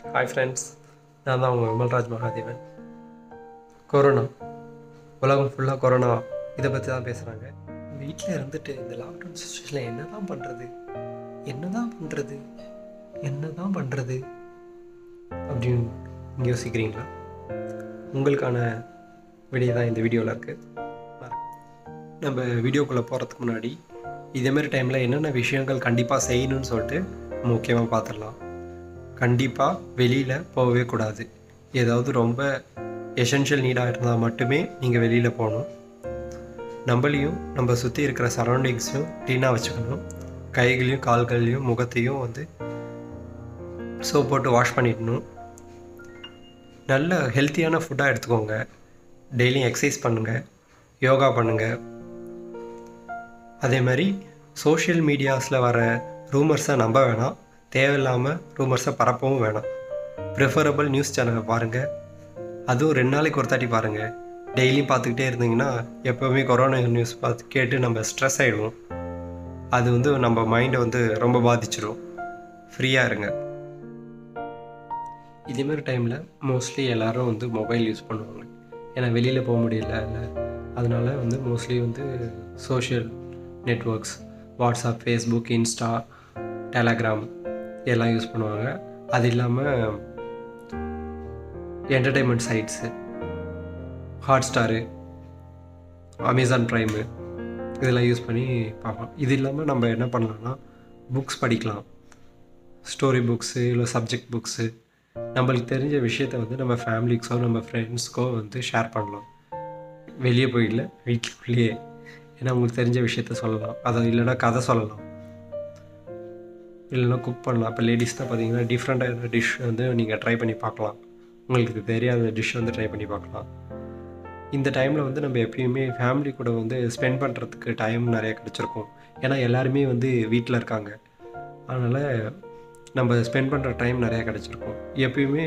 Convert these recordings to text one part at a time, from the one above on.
hi friends நான் தான் உங்கள் விமல்ராஜ் மகாதேவன் கொரோனா உலகம் ஃபுல்லாக கொரோனா இதை பற்றி தான் பேசுகிறாங்க வீட்டில் இருந்துட்டு இந்த லாக்டவுன் சுச்சுவேஷனில் என்ன தான் பண்ணுறது என்ன தான் பண்ணுறது என்ன தான் பண்ணுறது அப்படின்னு நீங்க யோசிக்கிறீங்களா உங்களுக்கான விடிய தான் இந்த வீடியோவில் இருக்குது நம்ம வீடியோக்குள்ளே போகிறதுக்கு முன்னாடி இதேமாரி டைமில் என்னென்ன விஷயங்கள் கண்டிப்பாக செய்யணும்னு சொல்லிட்டு முக்கியமாக பார்த்துடலாம் கண்டிப்பாக வெளியில் போகவே கூடாது ஏதாவது ரொம்ப எசென்ஷியல் நீடாக இருந்தால் மட்டுமே நீங்கள் வெளியில் போகணும் நம்மளையும் நம்ம சுற்றி இருக்கிற சரௌண்டிங்ஸையும் க்ளீனாக வச்சுக்கணும் கைகளையும் கால்களையும் முகத்தையும் வந்து சோப் போட்டு வாஷ் பண்ணிடணும் நல்ல ஹெல்த்தியான ஃபுட்டாக எடுத்துக்கோங்க டெய்லியும் எக்ஸசைஸ் பண்ணுங்கள் யோகா பண்ணுங்கள் அதே மாதிரி சோஷியல் மீடியாஸில் வர ரூமர்ஸை நம்ப வேணாம் தேவையில்லாமல் ரூமர்ஸை பரப்பவும் வேணாம் ப்ரிஃபரபிள் நியூஸ் சேனலை பாருங்கள் அதுவும் ரெண்டு நாளைக்கு ஒரு தாட்டி பாருங்கள் டெய்லியும் பார்த்துக்கிட்டே இருந்தீங்கன்னா எப்போவுமே கொரோனா நியூஸ் பார்த்து கேட்டு நம்ம ஸ்ட்ரெஸ் ஆகிடுவோம் அது வந்து நம்ம மைண்டை வந்து ரொம்ப பாதிச்சிடும் ஃப்ரீயாக இருங்க இதேமாரி டைமில் மோஸ்ட்லி எல்லோரும் வந்து மொபைல் யூஸ் பண்ணுவாங்க ஏன்னா வெளியில் போக முடியல இல்லை அதனால வந்து மோஸ்ட்லி வந்து social networks WhatsApp Facebook Insta Telegram எல்லாம் யூஸ் பண்ணுவாங்க அது இல்லாமல் entertainment sites Hotstar Amazon prime இதெல்லாம் யூஸ் பண்ணி பார்க்கலாம் இது இல்லாமல் நம்ம என்ன பண்ணலாம்னா புக்ஸ் படிக்கலாம் ஸ்டோரி புக்ஸு இல்லை சப்ஜெக்ட் புக்ஸு நம்மளுக்கு தெரிஞ்ச விஷயத்த வந்து நம்ம ஃபேமிலிக்கோ நம்ம ஃப்ரெண்ட்ஸ்க்கோ வந்து ஷேர் பண்ணலாம் வெளியே போயிடல வீட்டுக்குள்ளேயே ஏன்னா உங்களுக்கு தெரிஞ்ச விஷயத்த சொல்லலாம் அதை இல்லைன்னா கதை சொல்லலாம் இல்லைன்னா குக் பண்ணலாம் இப்போ லேடிஸ் தான் பார்த்தீங்கன்னா டிஃப்ரெண்ட்டான டிஷ் வந்து நீங்கள் ட்ரை பண்ணி பார்க்கலாம் உங்களுக்கு தெரியாத டிஷ் வந்து ட்ரை பண்ணி பார்க்கலாம் இந்த டைமில் வந்து நம்ம எப்பயுமே ஃபேமிலி கூட வந்து ஸ்பெண்ட் பண்ணுறதுக்கு டைம் நிறைய கிடச்சிருக்கும் ஏன்னா எல்லாருமே வந்து வீட்டில் இருக்காங்க அதனால் நம்ம ஸ்பெண்ட் பண்ணுற டைம் நிறையா கிடச்சிருக்கும் எப்பயுமே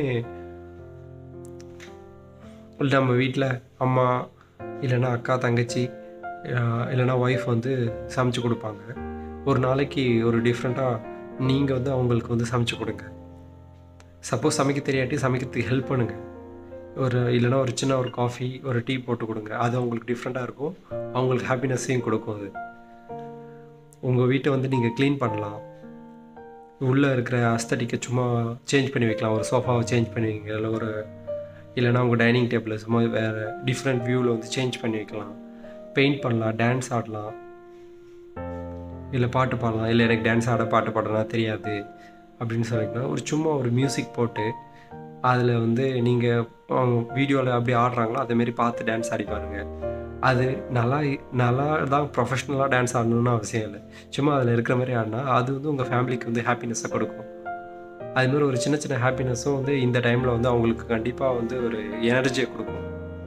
நம்ம வீட்டில் அம்மா இல்லைன்னா அக்கா தங்கச்சி இல்லைன்னா ஒய்ஃப் வந்து சமைச்சு கொடுப்பாங்க ஒரு நாளைக்கு ஒரு டிஃப்ரெண்ட்டாக நீங்கள் வந்து அவங்களுக்கு வந்து சமைச்சு கொடுங்க சப்போஸ் சமைக்க தெரியாட்டி சமைக்கிறதுக்கு ஹெல்ப் பண்ணுங்கள் ஒரு இல்லைன்னா ஒரு சின்ன ஒரு காஃபி ஒரு டீ போட்டு கொடுங்க அது அவங்களுக்கு டிஃப்ரெண்ட்டாக இருக்கும் அவங்களுக்கு ஹாப்பினஸ்ஸையும் கொடுக்கும் அது உங்கள் வீட்டை வந்து நீங்கள் க்ளீன் பண்ணலாம் உள்ளே இருக்கிற அஸ்தட்டிக்கை சும்மா சேஞ்ச் பண்ணி வைக்கலாம் ஒரு சோஃபாவை சேஞ்ச் பண்ணி வைங்க இல்லை ஒரு இல்லைனா உங்கள் டைனிங் டேபிள் சும்மா வேறு டிஃப்ரெண்ட் வியூவில் வந்து சேஞ்ச் பண்ணி வைக்கலாம் பெயிண்ட் பண்ணலாம் டான்ஸ் ஆடலாம் இல்லை பாட்டு பாடலாம் இல்லை எனக்கு டான்ஸ் ஆட பாட்டு பாடலாம் தெரியாது அப்படின்னு சொல்லிக்கலாம் ஒரு சும்மா ஒரு மியூசிக் போட்டு அதில் வந்து நீங்கள் வீடியோவில் அப்படி ஆடுறாங்களோ அதேமாரி பார்த்து டான்ஸ் ஆடி பாருங்க அது நல்லா நல்லா தான் ப்ரொஃபஷ்னலாக டான்ஸ் ஆடணும்னு அவசியம் இல்லை சும்மா அதில் இருக்கிற மாதிரி ஆடினா அது வந்து உங்கள் ஃபேமிலிக்கு வந்து ஹாப்பினஸ்ஸை கொடுக்கும் அதுமாரி ஒரு சின்ன சின்ன ஹாப்பினஸும் வந்து இந்த டைமில் வந்து அவங்களுக்கு கண்டிப்பாக வந்து ஒரு எனர்ஜியை கொடுக்கும்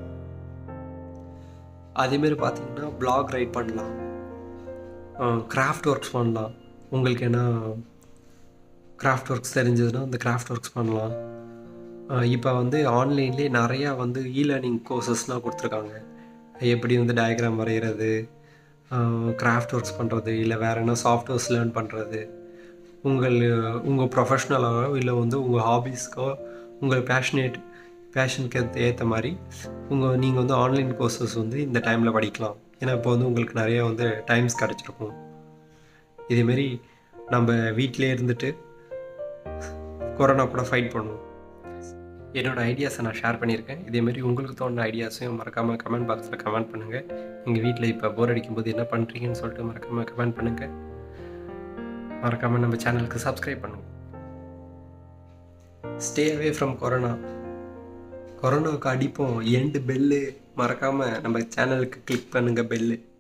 அதேமாரி பார்த்தீங்கன்னா பிளாக் ரைட் பண்ணலாம் கிராஃப்ட் ஒர்க்ஸ் பண்ணலாம் உங்களுக்கு என்ன கிராஃப்ட் ஒர்க்ஸ் தெரிஞ்சதுன்னா அந்த கிராஃப்ட் ஒர்க்ஸ் பண்ணலாம் இப்போ வந்து ஆன்லைன்லேயே நிறையா வந்து இ லேர்னிங் கோர்சஸ்லாம் கொடுத்துருக்காங்க எப்படி வந்து டயக்ராம் வரைகிறது கிராஃப்ட் ஒர்க்ஸ் பண்ணுறது இல்லை வேறு என்ன சாஃப்ட்வேர்ஸ் லேர்ன் பண்ணுறது உங்கள் உங்கள் ப்ரொஃபஷ்னலாகவோ இல்லை வந்து உங்கள் ஹாபீஸ்க்கோ உங்கள் பேஷனேட் பேஷனுக்கு ஏற்ற மாதிரி உங்கள் நீங்கள் வந்து ஆன்லைன் கோர்சஸ் வந்து இந்த டைமில் படிக்கலாம் ஏன்னா இப்போ வந்து உங்களுக்கு நிறையா வந்து டைம்ஸ் கிடச்சிருக்கும் இதேமாரி நம்ம வீட்டிலே இருந்துட்டு கொரோனா கூட ஃபைட் பண்ணுவோம் என்னோடய ஐடியாஸை நான் ஷேர் பண்ணியிருக்கேன் இதேமாரி உங்களுக்கு தோணுன ஐடியாஸையும் மறக்காமல் கமெண்ட் பாக்ஸில் கமெண்ட் பண்ணுங்கள் எங்கள் வீட்டில் இப்போ போர் அடிக்கும்போது என்ன பண்ணுறீங்கன்னு சொல்லிட்டு மறக்காமல் கமெண்ட் பண்ணுங்கள் மறக்காமல் நம்ம சேனலுக்கு சப்ஸ்கிரைப் பண்ணுங்கள் ஸ்டே அவே ஃப்ரம் கொரோனா கொரோனாவுக்கு அடிப்போம் எண்டு பெல்லு மறக்காமல் நம்ம சேனலுக்கு கிளிக் பண்ணுங்கள் பெல்லு